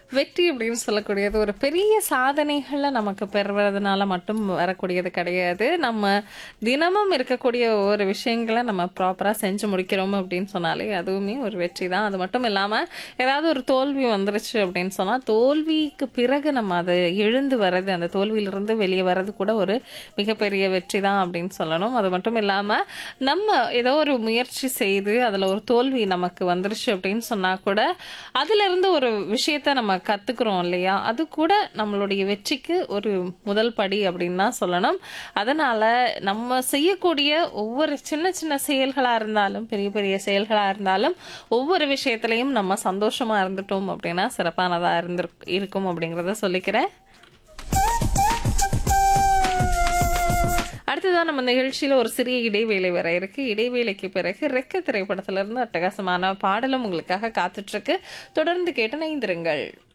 வெற்றி அப்படின்னு சொல்லக்கூடியது ஒரு பெரிய சாதனைகளை நமக்கு பெறுவதனால மட்டும் வரக்கூடியது கிடையாது நம்ம தினமும் இருக்கக்கூடிய ஒவ்வொரு விஷயங்களை நம்ம ப்ராப்பராக செஞ்சு முடிக்கிறோம் அப்படின்னு சொன்னாலே அதுவுமே ஒரு வெற்றி தான் அது மட்டும் இல்லாமல் ஏதாவது ஒரு தோல்வி வந்துருச்சு அப்படின்னு சொன்னால் தோல்விக்கு பிறகு நம்ம அதை எழுந்து வர்றது அந்த தோல்வியிலிருந்து வெளியே வர்றது கூட ஒரு மிகப்பெரிய வெற்றி தான் அப்படின்னு சொல்லணும் அது மட்டும் இல்லாமல் நம்ம ஏதோ ஒரு முயற்சி செய்து அதில் ஒரு தோல்வி நமக்கு வந்துருச்சு அப்படின்னு சொன்னால் கூட அதிலிருந்து ஒரு விஷயத்த நம்ம கற்றுக்குறோம் இல்லையா அது கூட நம்மளுடைய வெற்றிக்கு ஒரு முதல் படி அப்படின்னு தான் சொல்லணும் அதனால் நம்ம செய்யக்கூடிய ஒவ்வொரு சின்ன சின்ன செயல்களாக இருந்தாலும் பெரிய பெரிய செயல்களாக இருந்தாலும் ஒவ்வொரு விஷயத்துலையும் நம்ம சந்தோஷமாக இருந்துட்டோம் அப்படின்னா சிறப்பானதாக இருந்து இருக்கும் அப்படிங்கிறத சொல்லிக்கிறேன் அடுத்ததான் நம்ம நிகழ்ச்சியில ஒரு சிறிய இடைவேளை வர இருக்கு இடைவேளைக்கு பிறகு ரெக்க திரைப்படத்துல இருந்து அட்டகாசமான பாடலும் உங்களுக்காக காத்துட்டு இருக்கு தொடர்ந்து கேட்டு நைந்திருங்கள்